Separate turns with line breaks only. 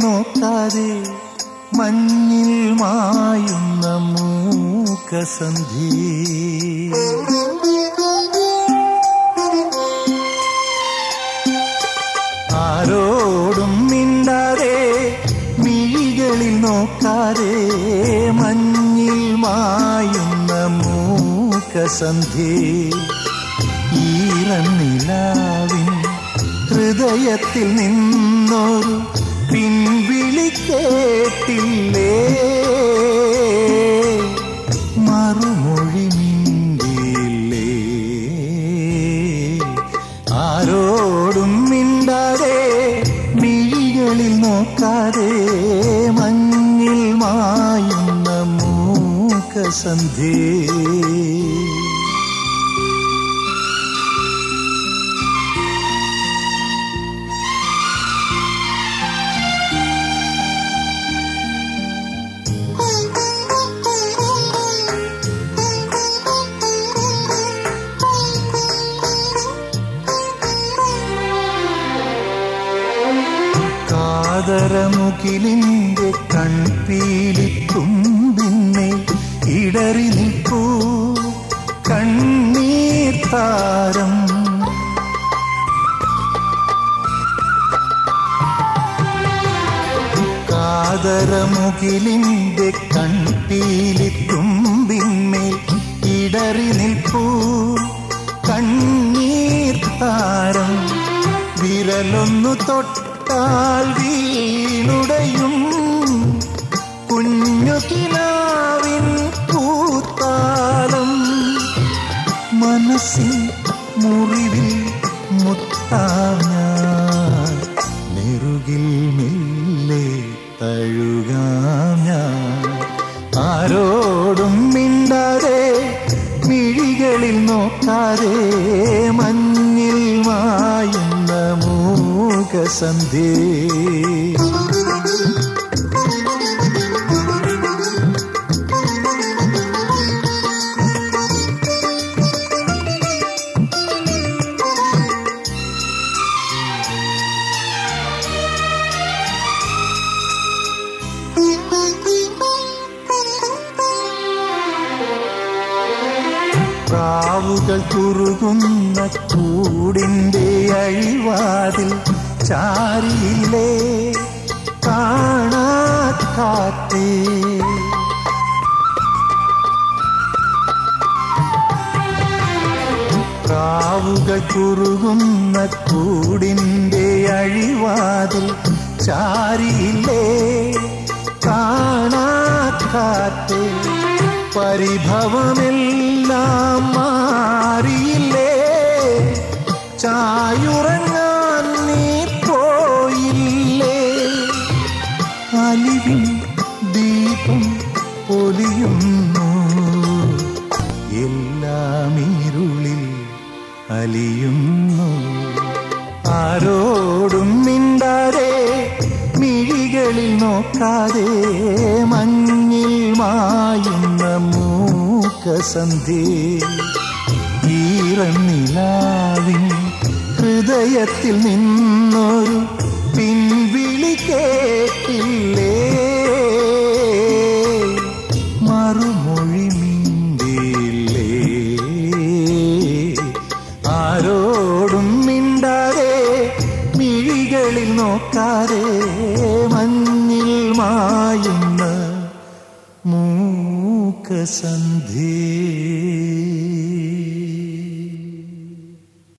നോക്കാതെ മഞ്ഞിൽ മായുന്ന മൂക്കസന്ധി ആരോടും മിണ്ടാതെ മിഴികളിൽ നോക്കാതെ മഞ്ഞിൽ മായുന്ന മൂക്കസന്ധി ഈറന്നിലാവിൻ ഹൃദയത്തിൽ നിന്നൊരു പിൻവിളി കേട്ടില്ലേ മറുമൊഴി മിണ്ടിയില്ലേ ആരോടും മിണ്ടാതെ മിഴികളിൽ നോക്കാതെ മഞ്ഞിൽ മായുന്ന മൂക്കസന്ധി കാതരമുകിലിന്റെ കൺപീലിത്തുമ്പിന്നെ ഇടറി നിൽപ്പൂ കണ്ണീർ താരം കാതരമുകിലിന്റെ കൺപീലിത്തുമ്പിന്മേൽ ഇടറി നിൽപ്പൂ കണ്ണീർ താരം വിരലൊന്നു തൊട്ടാൽ വീണുടയും കുഞ്ഞു കിനാവിൻ കൂത്താലം മനസ്സിൻ മുറിവിൽ മുത്താം ഞാൻ നെറുകിൽ മെല്ലെ തഴുകാം ഞാൻ ആരോടും മിണ്ടാതെ മിഴികളിൽ നോക്കാതെ മഞ്ഞിൽ മായുന്ന മൂകസന്ധി പ്രാവുകൾ കുറുകുന്ന കൂടിന്റെ അഴിവാതിൽ ചാരിയില്ലേ കാണാക്കാത്തേ പ്രാവുകൾ കുറുകുന്ന കൂടിന്റെ അഴിവാതിൽ ചാരിയില്ലേ കാണാക്കാത്തേ പരിഭവമെല്ലാം മാറിയില്ലേ ചായുറങ്ങാൻ നീ പോയില്ലേ അലിവിൻ ദീപം പൊലിയുന്നു എല്ലാം ഇരുളിൽ അലിയുന്നു ആരോടും മിണ്ടാതെ മിഴികളിൽ നോക്കാതെ മഞ്ഞിൽ മായുന്ന മൂക്കസന്ധി ഈറന്നിലാവിൻ ഹൃദയത്തിൽ നിന്നൊരു പിൻവിളി കേട്ടില്ലേ മറുമൊഴി മിണ്ടിയില്ലേ ആരോടും മിണ്ടാതെ മിഴികളിൽ നോക്കാതെ മഞ്ഞിൽ മായുന്ന മൂക്കസന്ധി